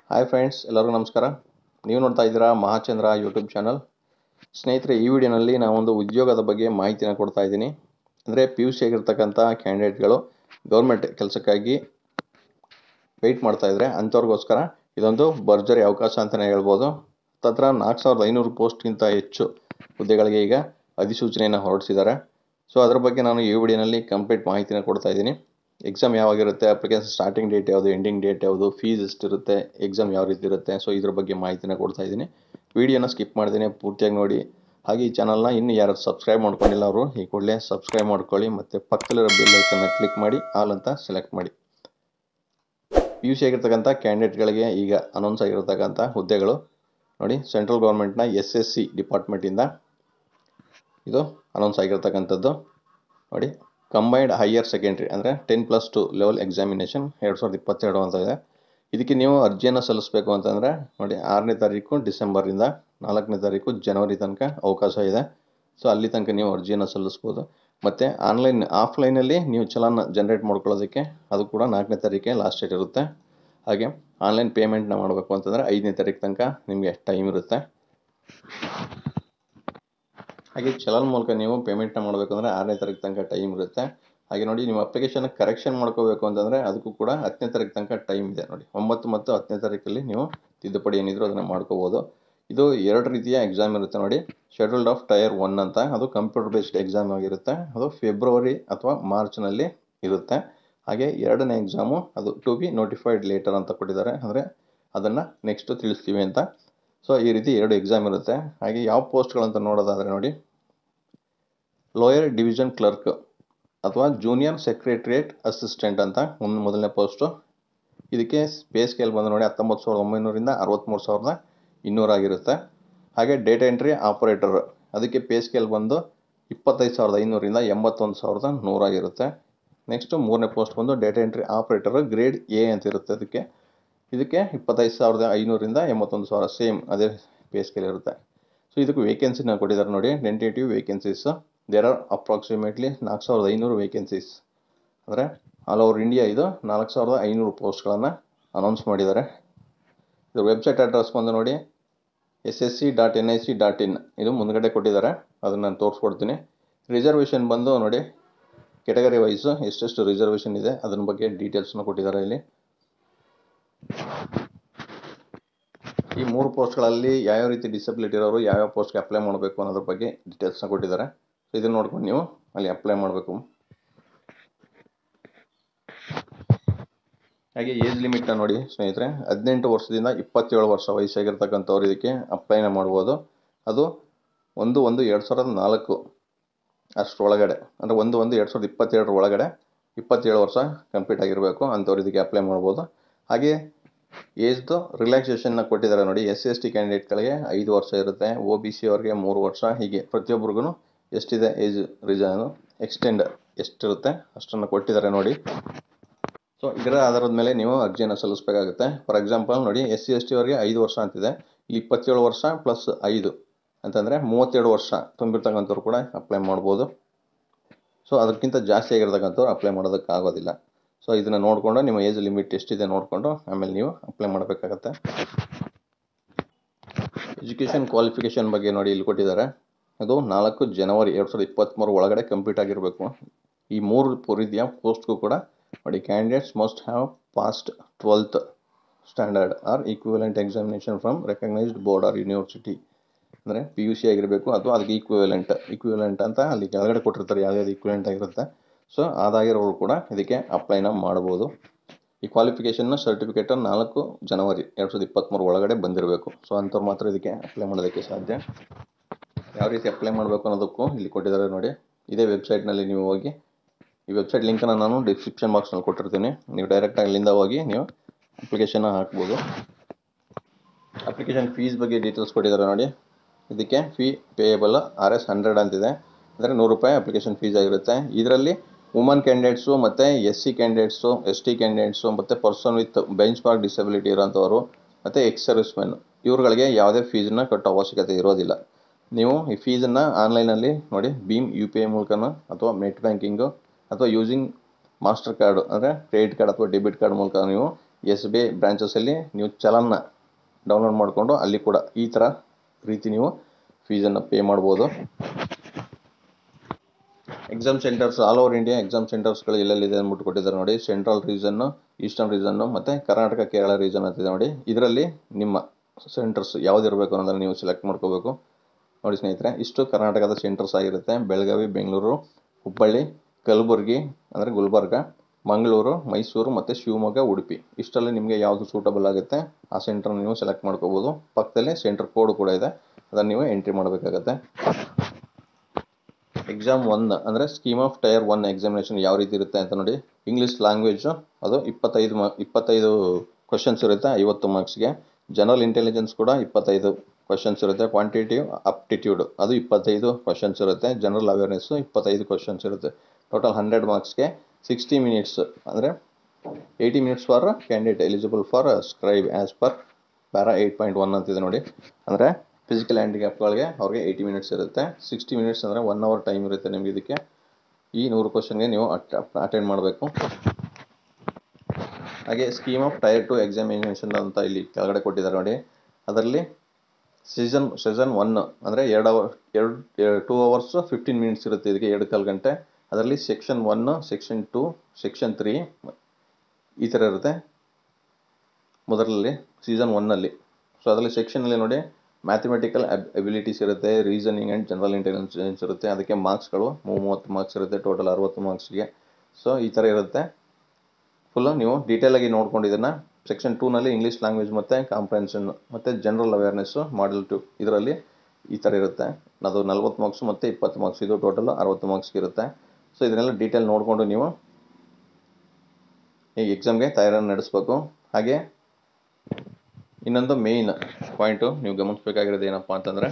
hi friends ಎಲ್ಲರಿಗೂ ನಮಸ್ಕಾರ ನೀವು ನೋಡ್ತಾ ಇದ್ದೀರಾ ಮಹಾಚಂದ್ರ ಯೂಟ್ಯೂಬ್ ಚಾನಲ್ ಸ್ನೇಹಿತರೆ ಈ ವಿಡಿಯೋನಲ್ಲಿ ನಾವೊಂದು ಉದ್ಯೋಗದ ಬಗ್ಗೆ ಮಾಹಿತಿನ ಕೊಡ್ತಾ ಇದ್ದೀನಿ ಅಂದರೆ ಪಿ ಯು ಸಿ ಆಗಿರ್ತಕ್ಕಂಥ ಕ್ಯಾಂಡಿಡೇಟ್ಗಳು ಗೌರ್ಮೆಂಟ್ ಕೆಲಸಕ್ಕಾಗಿ ವೆಯ್ಟ್ ಮಾಡ್ತಾ ಇದ್ದಾರೆ ಅಂಥವ್ರಿಗೋಸ್ಕರ ಇದೊಂದು ಭರ್ಜರಿ ಅವಕಾಶ ಅಂತಲೇ ಹೇಳ್ಬೋದು ತತ್ರ ನಾಲ್ಕು ಸಾವಿರದ ಐನೂರು ಪೋಸ್ಟ್ಗಿಂತ ಹೆಚ್ಚು ಹುದ್ದೆಗಳಿಗೆ ಈಗ ಅಧಿಸೂಚನೆಯನ್ನು ಹೊರಡಿಸಿದ್ದಾರೆ ಸೊ ಅದ್ರ ಬಗ್ಗೆ ನಾನು ಈ ವಿಡಿಯೋನಲ್ಲಿ ಕಂಪ್ಲೀಟ್ ಮಾಹಿತಿನ ಕೊಡ್ತಾ ಇದ್ದೀನಿ ಎಕ್ಸಾಮ್ ಯಾವಾಗಿರುತ್ತೆ ಅಪ್ಲಿಕೇಶನ್ ಸ್ಟಾರ್ಟಿಂಗ್ ಡೇಟ್ ಯಾವುದು ಎಂಡಿಂಗ್ ಡೇಟ್ ಯಾವುದು ಫೀಸ್ ಎಷ್ಟಿರುತ್ತೆ ಎಕ್ಸಾಮ್ ಯಾವ ರೀತಿ ಇರುತ್ತೆ ಸೊ ಇದ್ರ ಬಗ್ಗೆ ಮಾಹಿತಿನ ಕೊಡ್ತಾ ಇದ್ದೀನಿ ವಿಡಿಯೋನ ಸ್ಕಿಪ್ ಮಾಡ್ತೀನಿ ಪೂರ್ತಿಯಾಗಿ ನೋಡಿ ಹಾಗೆ ಈ ಚಾನಲ್ನ ಇನ್ನು ಯಾರು ಸಬ್ಸ್ಕ್ರೈಬ್ ಮಾಡ್ಕೊಂಡಿಲ್ಲ ಅವರು ಈ ಕೂಡಲೇ ಸಬ್ಸ್ಕ್ರೈಬ್ ಮಾಡ್ಕೊಳ್ಳಿ ಮತ್ತು ಪಕ್ಕದಲ್ಲಿರೋ ಬೆಲ್ ಐಕನ್ನ ಕ್ಲಿಕ್ ಮಾಡಿ ಆಲ್ ಅಂತ ಸೆಲೆಕ್ಟ್ ಮಾಡಿ ಪಿ ಯು ಸಿ ಆಗಿರ್ತಕ್ಕಂಥ ಕ್ಯಾಂಡಿಡೇಟ್ಗಳಿಗೆ ಈಗ ಅನೌನ್ಸ್ ಆಗಿರ್ತಕ್ಕಂಥ ಹುದ್ದೆಗಳು ನೋಡಿ ಸೆಂಟ್ರಲ್ ಗೌರ್ಮೆಂಟ್ನ ಎಸ್ ಎಸ್ ಸಿ ಡಿಪಾರ್ಟ್ಮೆಂಟಿಂದ ಇದು ಅನೌನ್ಸ್ ಆಗಿರ್ತಕ್ಕಂಥದ್ದು ನೋಡಿ ಕಂಬೈನ್ಡ್ ಹೈಯರ್ ಸೆಕೆಂಡ್ರಿ ಅಂದರೆ ten plus two level examination ಎರಡು ಸಾವಿರದ ಇಪ್ಪತ್ತೆರಡು ಅಂತ ಇದೆ ಇದಕ್ಕೆ ನೀವು ಅರ್ಜಿಯನ್ನು ಸಲ್ಲಿಸಬೇಕು ಅಂತಂದರೆ ನೋಡಿ ಆರನೇ ತಾರೀಕು ಡಿಸೆಂಬರಿಂದ ನಾಲ್ಕನೇ ತಾರೀಕು ಜನವರಿ ತನಕ ಅವಕಾಶ ಇದೆ ಸೊ ಅಲ್ಲಿ ತನಕ ನೀವು ಅರ್ಜಿಯನ್ನು ಸಲ್ಲಿಸ್ಬೋದು ಮತ್ತು ಆನ್ಲೈನ್ ಆಫ್ಲೈನಲ್ಲಿ ನೀವು ಚಲನ್ ಜನ್ರೇಟ್ ಮಾಡ್ಕೊಳ್ಳೋದಕ್ಕೆ ಅದು ಕೂಡ ನಾಲ್ಕನೇ ತಾರೀಕೆ ಲಾಸ್ಟ್ ಡೇಟ್ ಇರುತ್ತೆ ಹಾಗೆ ಆನ್ಲೈನ್ ಪೇಮೆಂಟ್ನ ಮಾಡಬೇಕು ಅಂತಂದರೆ ಐದನೇ ತಾರೀಕು ತನಕ ನಿಮಗೆ ಟೈಮ್ ಇರುತ್ತೆ ಹಾಗೆ ಚಲನ್ ಮೂಲಕ ನೀವು ಪೇಮೆಂಟ್ನ ಮಾಡಬೇಕಂದ್ರೆ ಆರನೇ ತಾರೀಕು ತನಕ ಟೈಮ್ ಇರುತ್ತೆ ಹಾಗೆ ನೋಡಿ ನೀವು ಅಪ್ಲಿಕೇಶನ್ ಕರೆಕ್ಷನ್ ಮಾಡ್ಕೋಬೇಕು ಅಂತಂದರೆ ಅದಕ್ಕೂ ಕೂಡ ಹತ್ತನೇ ತಾರೀಕು ತನಕ ಟೈಮ್ ಇದೆ ನೋಡಿ ಒಂಬತ್ತು ಮತ್ತು ಹತ್ತನೇ ತಾರೀಕಲ್ಲಿ ನೀವು ತಿದ್ದುಪಡಿ ಏನಿದ್ರು ಅದನ್ನು ಮಾಡ್ಕೋಬೋದು ಇದು ಎರಡು ರೀತಿಯ ಎಕ್ಸಾಮ್ ಇರುತ್ತೆ ನೋಡಿ ಶೆಡ್ಯೂಲ್ಡ್ ಆಫ್ ಟೈರ್ ಒನ್ ಅಂತ ಅದು ಕಂಪ್ಯೂಟರ್ ಬೇಸ್ಡ್ ಎಕ್ಸಾಮ್ ಆಗಿರುತ್ತೆ ಅದು ಫೆಬ್ರವರಿ ಅಥವಾ ಮಾರ್ಚ್ನಲ್ಲಿ ಇರುತ್ತೆ ಹಾಗೆ ಎರಡನೇ ಎಕ್ಸಾಮು ಅದು ಟು ಬಿ ನೋಟಿಫೈಡ್ ಲೇಟರ್ ಅಂತ ಕೊಟ್ಟಿದ್ದಾರೆ ಅಂದರೆ ಅದನ್ನು ನೆಕ್ಸ್ಟು ತಿಳಿಸ್ತೀವಿ ಅಂತ ಸೊ ಈ ರೀತಿ ಎರಡು ಎಕ್ಸಾಮ್ ಇರುತ್ತೆ ಹಾಗೆ ಯಾವ ಪೋಸ್ಟ್ಗಳಂತ ನೋಡೋದಾದರೆ ನೋಡಿ ಲೋಯರ್ ಡಿವಿಷನ್ ಕ್ಲರ್ಕ್ ಅಥವಾ ಜೂನಿಯರ್ ಸೆಕ್ರೆಟ್ರಿಯೇಟ್ ಅಸಿಸ್ಟೆಂಟ್ ಅಂತ ಒಂದು ಮೊದಲನೇ ಪೋಸ್ಟು ಇದಕ್ಕೆ ಪೇ ಸ್ಕೇಲ್ ಬಂದು ನೋಡಿ ಹತ್ತೊಂಬತ್ತು ಸಾವಿರದ ಒಂಬೈನೂರಿಂದ ಅರವತ್ತ್ಮೂರು ಸಾವಿರದ ಇನ್ನೂರಾಗಿರುತ್ತೆ ಹಾಗೆ ಡೇಟಾ ಎಂಟ್ರಿ ಆಪರೇಟರ್ ಅದಕ್ಕೆ ಪೇ ಸ್ಕೇಲ್ ಬಂದು ಇಪ್ಪತ್ತೈದು ಸಾವಿರದ ಐನೂರಿಂದ ಎಂಬತ್ತೊಂದು ಸಾವಿರದ ನೂರಾಗಿರುತ್ತೆ ನೆಕ್ಸ್ಟು ಮೂರನೇ ಪೋಸ್ಟ್ ಬಂದು data entry operator grade A ಅಂತ ಇರುತ್ತೆ ಅದಕ್ಕೆ ಇದಕ್ಕೆ ಇಪ್ಪತ್ತೈದು ಸಾವಿರದ ಐನೂರಿಂದ ಎಂಬತ್ತೊಂದು ಸಾವಿರ ಸೇಮ್ ಅದೇ ಪೇ ಸ್ಕೇಲ್ ಇರುತ್ತೆ ಸೊ ಇದಕ್ಕೆ ವೇಕೆನ್ಸಿನ ಕೊಟ್ಟಿದ್ದಾರೆ ನೋಡಿ tentative vacancies there are approximately ನಾಲ್ಕು ಸಾವಿರದ ಐನೂರು ವೇಕೆನ್ಸೀಸ್ ಅಂದರೆ ಆಲ್ ಓವರ್ ಇಂಡಿಯಾ ಇದು ನಾಲ್ಕು ಸಾವಿರದ ಐನೂರು ಪೋಸ್ಟ್ಗಳನ್ನು ಅನೌನ್ಸ್ ಮಾಡಿದ್ದಾರೆ ಇದು ವೆಬ್ಸೈಟ್ ಅಡ್ರೆಸ್ ಬಂದು ನೋಡಿ S S C dot N I C dot in ಇದು ಮುಂದ್ಗಡೆ ಕೊಟ್ಟಿದ್ದಾರೆ ಅದನ್ನು ನಾನು ತೋರಿಸ್ಕೊಡ್ತೀನಿ ರಿಸರ್ವೇಷನ್ ಬಂದು ನೋಡಿ ಕೆಟಗರಿ ವೈಸು ಎಷ್ಟೆಷ್ಟು ರಿಸರ್ವೇಷನ್ ಇದೆ ಅದರ ಬಗ್ಗೆ ಡೀಟೇಲ್ಸ್ನ ಕೊಟ್ಟಿದ್ದಾರೆ ಇಲ್ಲಿ ಈ ಮೂರು ಪೋಸ್ಟ್ಗಳಲ್ಲಿ ಯಾವ್ಯಾವ ರೀತಿ ಡಿಸಬಿಲಿಟಿ ಇರೋರು ಯಾವ್ಯಾವ ಪೋಸ್ಟ್ಗೆ ಅಪ್ಲೈ ಮಾಡಬೇಕು ಅನ್ನೋದ್ರ ಬಗ್ಗೆ ಡೀಟೇಲ್ಸ್ನ ಕೊಟ್ಟಿದ್ದಾರೆ ಸೊ ಇದನ್ನು ನೋಡ್ಕೊಂಡು ನೀವು ಅಲ್ಲಿ ಅಪ್ಲೈ ಮಾಡಬೇಕು ಹಾಗೆ ಏಜ್ ಲಿಮಿಟ್ನ ನೋಡಿ ಸ್ನೇಹಿತರೆ ಹದಿನೆಂಟು ವರ್ಷದಿಂದ ಇಪ್ಪತ್ತೇಳು ವರ್ಷ ವಯಸ್ಸಾಗಿರ್ತಕ್ಕಂಥವ್ರು ಇದಕ್ಕೆ ಅಪ್ಲೈನ ಮಾಡ್ಬೋದು ಅದು ಒಂದು ಒಂದು ಎರಡು ಸಾವಿರದ ನಾಲ್ಕು ಅಷ್ಟರೊಳಗಡೆ ಅಂದರೆ ಒಂದು ಒಂದು ಎರಡು ಸಾವಿರದ ಇಪ್ಪತ್ತೆರಡರ ಒಳಗಡೆ ಇಪ್ಪತ್ತೇಳು ವರ್ಷ ಕಂಪ್ಲೀಟ್ ಆಗಿರಬೇಕು ಅಂಥವ್ರು ಇದಕ್ಕೆ ಅಪ್ಲೈ ಮಾಡ್ಬೋದು ಹಾಗೆ ಏಜ್ದು ರಿಲ್ಯಾಕ್ಸೇಷನ್ನ ಕೊಟ್ಟಿದ್ದಾರೆ ನೋಡಿ ಎಸ್ ಸಿ ಎಸ್ ಟಿ ಕ್ಯಾಂಡಿಡೇಟ್ಗಳಿಗೆ ಐದು ವರ್ಷ ಇರುತ್ತೆ ಒ ಬಿ ಸಿ ಅವ್ರಿಗೆ ಮೂರು ವರ್ಷ ಹೀಗೆ ಪ್ರತಿಯೊಬ್ಬರಿಗೂ ಎಷ್ಟಿದೆ ಏಜ್ ರಿಜಾನು ಎಕ್ಸ್ಟೆಂಡ್ ಎಷ್ಟಿರುತ್ತೆ ಅಷ್ಟನ್ನು ಕೊಟ್ಟಿದ್ದಾರೆ ನೋಡಿ ಸೊ ಇದರ ಆಧಾರದ ಮೇಲೆ ನೀವು ಅರ್ಜಿಯನ್ನು ಸಲ್ಲಿಸಬೇಕಾಗುತ್ತೆ ಫಾರ್ ಎಕ್ಸಾಂಪಲ್ ನೋಡಿ ಎಸ್ ಸಿ ಎಸ್ ಟಿ ಅವರಿಗೆ ಐದು ವರ್ಷ ಅಂತಿದೆ ಇಲ್ಲಿ ಇಪ್ಪತ್ತೇಳು ವರ್ಷ ಪ್ಲಸ್ ಐದು ಅಂತಂದರೆ ಮೂವತ್ತೆರಡು ವರ್ಷ ತುಂಬಿರ್ತಕ್ಕಂಥವ್ರು ಕೂಡ ಅಪ್ಲೈ ಮಾಡ್ಬೋದು ಸೊ ಅದಕ್ಕಿಂತ ಜಾಸ್ತಿ ಆಗಿರ್ತಕ್ಕಂಥವ್ರು ಅಪ್ಲೈ ಮಾಡೋದಕ್ಕಾಗೋದಿಲ್ಲ ಸೊ ಇದನ್ನು ನೋಡಿಕೊಂಡು ನಿಮ್ಮ ಏಜ್ ಲಿಮಿಟ್ ಎಷ್ಟಿದೆ ನೋಡಿಕೊಂಡು ಆಮೇಲೆ ನೀವು ಅಪ್ಲೈ ಮಾಡಬೇಕಾಗತ್ತೆ ಎಜುಕೇಷನ್ ಕ್ವಾಲಿಫಿಕೇಷನ್ ಬಗ್ಗೆ ನೋಡಿ ಇಲ್ಲಿ ಕೊಟ್ಟಿದ್ದಾರೆ ಅದು ನಾಲ್ಕು ಜನವರಿ ಎರಡು ಸಾವಿರದ ಇಪ್ಪತ್ತ್ಮೂರು ಒಳಗಡೆ ಕಂಪ್ಲೀಟ್ ಆಗಿರಬೇಕು ಈ ಮೂರು ರೀತಿಯ ಪೋಸ್ಟ್ಗೂ ಕೂಡ ನೋಡಿ candidates must have passed twelfth standard or equivalent examination from recognised board or university ಅಂದರೆ ಪಿ ಯು ಸಿ ಆಗಿರಬೇಕು ಅಥವಾ ಅದಕ್ಕೆ ಈಕ್ವಿವೆಲೆಂಟ್ ಈಕ್ವಿವೆಲೆಂಟ್ ಅಂತ ಅಲ್ಲಿ ಕೆಳಗಡೆ ಕೊಟ್ಟಿರ್ತಾರೆ ಯಾವ್ಯಾವ್ದು ಈಕ್ವಿವೆಲೆಂಟ್ ಆಗಿರುತ್ತೆ ಸೊ ಅದಾಗಿರೋರು ಕೂಡ ಇದಕ್ಕೆ ಅಪ್ಲೈನ ಮಾಡ್ಬೋದು ಈ ಕ್ವಾಲಿಫಿಕೇಷನ್ನ ಸರ್ಟಿಫಿಕೇಟ್ ನಾಲ್ಕು ಜನವರಿ ಎರಡು ಸಾವಿರದ ಇಪ್ಪತ್ತ್ಮೂರು ಒಳಗಡೆ ಬಂದಿರಬೇಕು ಸೊ ಅಂಥವ್ರು ಮಾತ್ರ ಇದಕ್ಕೆ ಅಪ್ಲೈ ಮಾಡೋದಕ್ಕೆ ಸಾಧ್ಯ ಯಾವ ರೀತಿ ಅಪ್ಲೈ ಮಾಡಬೇಕು ಅನ್ನೋದಕ್ಕೂ ಇಲ್ಲಿ ಕೊಟ್ಟಿದ್ದಾರೆ ನೋಡಿ ಇದೇ ವೆಬ್ಸೈಟ್ನಲ್ಲಿ ನೀವು ಹೋಗಿ ಈ ವೆಬ್ಸೈಟ್ ಲಿಂಕನ್ನು ನಾನು ಡಿಸ್ಕ್ರಿಪ್ಷನ್ ಬಾಕ್ಸ್ನಲ್ಲಿ ಕೊಟ್ಟಿರ್ತೀನಿ ನೀವು ಡೈರೆಕ್ಟಾಗಿ ಅಲ್ಲಿಂದ ಹೋಗಿ ನೀವು ಅಪ್ಲಿಕೇಶನ್ನ ಹಾಕ್ಬೋದು ಅಪ್ಲಿಕೇಶನ್ ಫೀಸ್ ಬಗ್ಗೆ ಡೀಟೇಲ್ಸ್ ಕೊಟ್ಟಿದ್ದಾರೆ ನೋಡಿ ಇದಕ್ಕೆ fee payable R S hundred ಅಂತಿದೆ ಅಂದರೆ ನೂರು ರೂಪಾಯಿ ಅಪ್ಲಿಕೇಶನ್ ಫೀಸ್ ಆಗಿರುತ್ತೆ ಇದರಲ್ಲಿ ವುಮನ್ ಕ್ಯಾಂಡಿಡೇಟ್ಸು ಮತ್ತು S C candidates S T candidates ಮತ್ತು person with benchmark disability ಇರೋಂಥವ್ರು ಮತ್ತು ಎಕ್ಸ್ ಸರ್ವಿಸ್ ಮೆನ್ ಇವ್ರುಗಳಿಗೆ ಯಾವುದೇ ಫೀಸನ್ನು ಕಟ್ಟೋ ಅವಶ್ಯಕತೆ ಇರೋದಿಲ್ಲ ನೀವು ಈ ಫೀಸನ್ನು ಆನ್ಲೈನಲ್ಲಿ ನೋಡಿ ಭೀಮ್ ಯು ಪಿ ಐ ಮೂಲಕನೋ ಅಥವಾ ನೆಟ್ ಬ್ಯಾಂಕಿಂಗು ಅಥವಾ ಯೂಸಿಂಗ್ ಮಾಸ್ಟರ್ ಕಾರ್ಡ್ ಅಂದರೆ ಕ್ರೆಡಿಟ್ ಕಾರ್ಡ್ ಅಥವಾ ಡೆಬಿಟ್ ಕಾರ್ಡ್ ಮೂಲಕ ನೀವು ಎಸ್ ಬಿ ಐ ಬ್ರಾಂಚಸಲ್ಲಿ ನೀವು ಚಲನ್ನ ಡೌನ್ಲೋಡ್ ಮಾಡಿಕೊಂಡು ಅಲ್ಲಿ ಕೂಡ ಈ ಥರ ರೀತಿ ನೀವು ಫೀಸನ್ನು ಪೇ ಮಾಡ್ಬೋದು exam centres all over India exam ಸೆಂಟರ್ಸ್ಗಳು ಎಲ್ಲೆಲ್ಲಿದೆ ಅಂದ್ಬಿಟ್ಟು ಕೊಟ್ಟಿದ್ದಾರೆ ನೋಡಿ ಸೆಂಟ್ರಲ್ ರೀಜನ್ನು ಈಸ್ಟರ್ನ್ ರೀಜನ್ನು ಮತ್ತು ಕರ್ನಾಟಕ ಕೇರಳ ರೀಜನ್ ಅಂತಿದೆ ನೋಡಿ ಇದರಲ್ಲಿ ನಿಮ್ಮ ಸೆಂಟರ್ಸ್ ಯಾವುದಿರಬೇಕು ಅನ್ನೋದನ್ನು ನೀವು ಸೆಲೆಕ್ಟ್ ಮಾಡ್ಕೋಬೇಕು ನೋಡಿ ಸ್ನೇಹಿತರೆ ಇಷ್ಟು ಕರ್ನಾಟಕದ ಸೆಂಟರ್ಸ್ ಆಗಿರುತ್ತೆ ಬೆಳಗಾವಿ ಬೆಂಗಳೂರು ಹುಬ್ಬಳ್ಳಿ ಕಲಬುರಗಿ ಅಂದರೆ ಗುಲ್ಬರ್ಗ ಮಂಗಳೂರು ಮೈಸೂರು ಮತ್ತು ಶಿವಮೊಗ್ಗ ಉಡುಪಿ ಇಷ್ಟರಲ್ಲಿ ನಿಮಗೆ ಯಾವುದು ಸೂಟಬಲ್ ಆಗುತ್ತೆ ಆ ಸೆಂಟರ್ನ ನೀವು ಸೆಲೆಕ್ಟ್ ಮಾಡ್ಕೋಬೋದು ಪಕ್ಕದಲ್ಲೇ ಸೆಂಟರ್ ಕೋಡ್ ಕೂಡ ಇದೆ ಅದನ್ನು ನೀವು ಎಂಟ್ರಿ ಮಾಡಬೇಕಾಗತ್ತೆ ಎಕ್ಸಾಮ್ ಒನ್ ಅಂದರೆ scheme of tier one examination ಯಾವ ರೀತಿ ಇರುತ್ತೆ ಅಂತ ನೋಡಿ ಇಂಗ್ಲೀಷ್ ಲ್ಯಾಂಗ್ವೇಜು ಅದು ಇಪ್ಪತ್ತೈದು ಮಾ ಇಪ್ಪತ್ತೈದು ಕ್ವಶನ್ಸ್ ಇರುತ್ತೆ ಐವತ್ತು ಮಾರ್ಕ್ಸ್ಗೆ ಜನರಲ್ ಇಂಟೆಲಿಜೆನ್ಸ್ ಕೂಡ ಇಪ್ಪತ್ತೈದು ಕ್ವಶನ್ಸ್ ಇರುತ್ತೆ ಕ್ವಾಂಟಿಟಿವ್ ಅಪ್ಟಿಟ್ಯೂಡ್ ಅದು ಇಪ್ಪತ್ತೈದು ಕ್ವಶನ್ಸ್ ಇರುತ್ತೆ ಜನರಲ್ ಅವೇರ್ನೆಸ್ಸು ಇಪ್ಪತ್ತೈದು ಕ್ವಶನ್ಸ್ ಇರುತ್ತೆ ಟೋಟಲ್ ಹಂಡ್ರೆಡ್ ಮಾರ್ಕ್ಸ್ಗೆ ಸಿಕ್ಸ್ಟಿ ಮಿನಿಟ್ಸ್ ಅಂದರೆ eighty minutes for candidate eligible for scribe as per para eight point one ಅಂತಿದೆ ನೋಡಿ ಅಂದರೆ ಫಿಸಿಕಲ್ ಹ್ಯಾಂಡಿಕ್ಯಾಪ್ಗಳಿಗೆ ಅವ್ರಿಗೆ ಏಯ್ಟಿ ಮಿನಿಟ್ಸ್ ಇರುತ್ತೆ ಸಿಕ್ಸ್ಟಿ ಮಿನಿಟ್ಸ್ ಅಂದರೆ ಒನ್ ಅವರ್ ಟೈಮ್ ಇರುತ್ತೆ ನಿಮಗೆ ಇದಕ್ಕೆ ಈ ನೂರು ಕ್ವಶನ್ಗೆ ನೀವು ಅಟ್ ಅಟೆಂಡ್ ಮಾಡಬೇಕು ಹಾಗೆ scheme of tier two examination ಅಂತ ಇಲ್ಲಿ ಕೆಳಗಡೆ ಕೊಟ್ಟಿದ್ದಾರೆ ನೋಡಿ ಅದರಲ್ಲಿ ಸೀಸನ್ ಸೀಸನ್ ಒನ್ ಅಂದರೆ ಎರಡು ಅವರ್ ಎರಡು ಟೂ ಅವರ್ಸ್ ಫಿಫ್ಟೀನ್ ಮಿನಿಟ್ಸ್ ಇರುತ್ತೆ ಇದಕ್ಕೆ ಎರಡು ಕಾಲು ಗಂಟೆ ಅದರಲ್ಲಿ section one section two section three ಈ ಥರ ಇರುತ್ತೆ ಮೊದಲಲ್ಲಿ ಸೀಸನ್ ಒನ್ನಲ್ಲಿ ಸೊ ಅದರಲ್ಲಿ ಸೆಕ್ಷನಲ್ಲಿ ನೋಡಿ ಮ್ಯಾಥಮೆಟಿಕಲ್ ಎಬಿಲಿಟೀಸ್ ಇರುತ್ತೆ ರೀಸನಿಂಗ್ ಆ್ಯಂಡ್ ಜನರಲ್ ಇಂಟೆಲಿಜೆನ್ಸ್ ಇರುತ್ತೆ ಅದಕ್ಕೆ ಮಾರ್ಕ್ಸ್ಗಳು ಮೂವತ್ತು ಮಾರ್ಕ್ಸ್ ಇರುತ್ತೆ ಟೋಟಲ್ ಅರವತ್ತು ಮಾರ್ಕ್ಸ್ಗೆ ಸೊ ಈ ಥರ ಇರುತ್ತೆ ಫುಲ್ಲು ನೀವು ಡೀಟೇಲಾಗಿ ನೋಡ್ಕೊಂಡು ಇದನ್ನು ಸೆಕ್ಷನ್ ಟೂನಲ್ಲಿ ಇಂಗ್ಲೀಷ್ ಲ್ಯಾಂಗ್ವೇಜ್ ಮತ್ತು ಕಾಂಪ್ರೆನ್ಷನ್ ಮತ್ತು ಜನರಲ್ ಅವೇರ್ನೆಸ್ಸು ಮಾಡಲ್ ಟು ಇದರಲ್ಲಿ ಈ ಥರ ಇರುತ್ತೆ ಅದು ನಲ್ವತ್ತು ಮಾರ್ಕ್ಸ್ ಮತ್ತು ಇಪ್ಪತ್ತು ಮಾರ್ಕ್ಸ್ ಇದು ಟೋಟಲ್ ಅರವತ್ತು ಮಾರ್ಕ್ಸ್ಗೆ ಇರುತ್ತೆ ಸೊ ಇದನ್ನೆಲ್ಲ ಡೀಟೇಲ್ ನೋಡಿಕೊಂಡು ನೀವು ಈ ಎಕ್ಸಾಮ್ಗೆ ತಯಾರಿಯನ್ನು ನಡೆಸಬೇಕು ಹಾಗೆ ಇನ್ನೊಂದು ಮೇಯ್ನ್ ಪಾಯಿಂಟು ನೀವು ಗಮನಿಸಬೇಕಾಗಿರೋದು ಏನಪ್ಪ ಅಂತಂದರೆ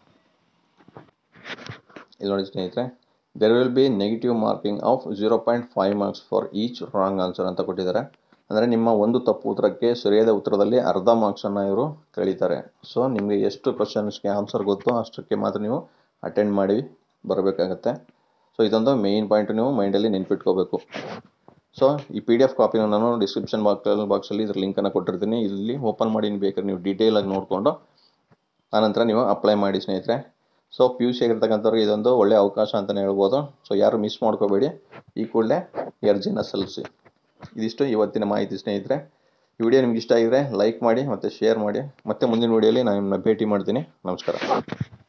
ಇಲ್ಲಿ ನೋಡಿ ಸ್ನೇಹಿತರೆ there will be negative marking of zero point five marks for each wrong answer ಅಂತ ಕೊಟ್ಟಿದ್ದಾರೆ ಅಂದರೆ ನಿಮ್ಮ ಒಂದು ತಪ್ಪು ಉತ್ತರಕ್ಕೆ ಸರಿಯಾದ ಉತ್ತರದಲ್ಲಿ ಅರ್ಧ ಮಾರ್ಕ್ಸನ್ನು ಇವರು ಕಳೀತಾರೆ ಸೊ ನಿಮಗೆ ಎಷ್ಟು ಕ್ವಶನ್ಸ್ಗೆ ಆನ್ಸರ್ ಗೊತ್ತೋ ಅಷ್ಟಕ್ಕೆ ಮಾತ್ರ ನೀವು ಅಟೆಂಡ್ ಮಾಡಿ ಬರಬೇಕಾಗತ್ತೆ ಸೊ ಇದೊಂದು ಮೇಯ್ನ್ ಪಾಯಿಂಟ್ ನೀವು ಮೈಂಡಲ್ಲಿ ನೆನ್ಪಿಟ್ಕೋಬೇಕು ಸೊ ಈ ಪಿ ಡಿ ಎಫ್ ಕಾಪಿನ ನಾನು ಡಿಸ್ಕ್ರಿಪ್ಷನ್ ಬಾಕ್ಸ್ ಬಾಕ್ಸಲ್ಲಿ ಇದ್ರ ಲಿಂಕನ್ನು ಕೊಟ್ಟಿರ್ತೀನಿ ಇಲ್ಲಿ ಓಪನ್ ಮಾಡಿ ಬೇಕಾದ್ರೆ ನೀವು ಡೀಟೇಲಾಗಿ ನೋಡಿಕೊಂಡು ಆನಂತರ ನೀವು ಅಪ್ಲೈ ಮಾಡಿ ಸ್ನೇಹಿತರೆ ಸೊ ಪಿ ಯು ಸಿ ಆಗಿರ್ತಕ್ಕಂಥವ್ರಿಗೆ ಇದೊಂದು ಒಳ್ಳೆಯ ಅವಕಾಶ ಅಂತಲೇ ಹೇಳ್ಬೋದು ಸೊ ಯಾರು ಮಿಸ್ ಮಾಡ್ಕೋಬೇಡಿ ಈ ಕೂಡಲೇ ಅರ್ಜಿನ ಸಲ್ಲಿಸಿ ಇದಿಷ್ಟು ಇವತ್ತಿನ ಮಾಹಿತಿ ಸ್ನೇಹಿತರೆ ಈ ವಿಡಿಯೋ ನಿಮ್ಗೆ ಇಷ್ಟ ಆಗಿದ್ರೆ ಲೈಕ್ ಮಾಡಿ ಮತ್ತು ಶೇರ್ ಮಾಡಿ ಮತ್ತೆ ಮುಂದಿನ ವಿಡಿಯೋಲಿ ನಾನು ನಿಮ್ಮನ್ನ ಭೇಟಿ ಮಾಡ್ತೀನಿ ನಮಸ್ಕಾರ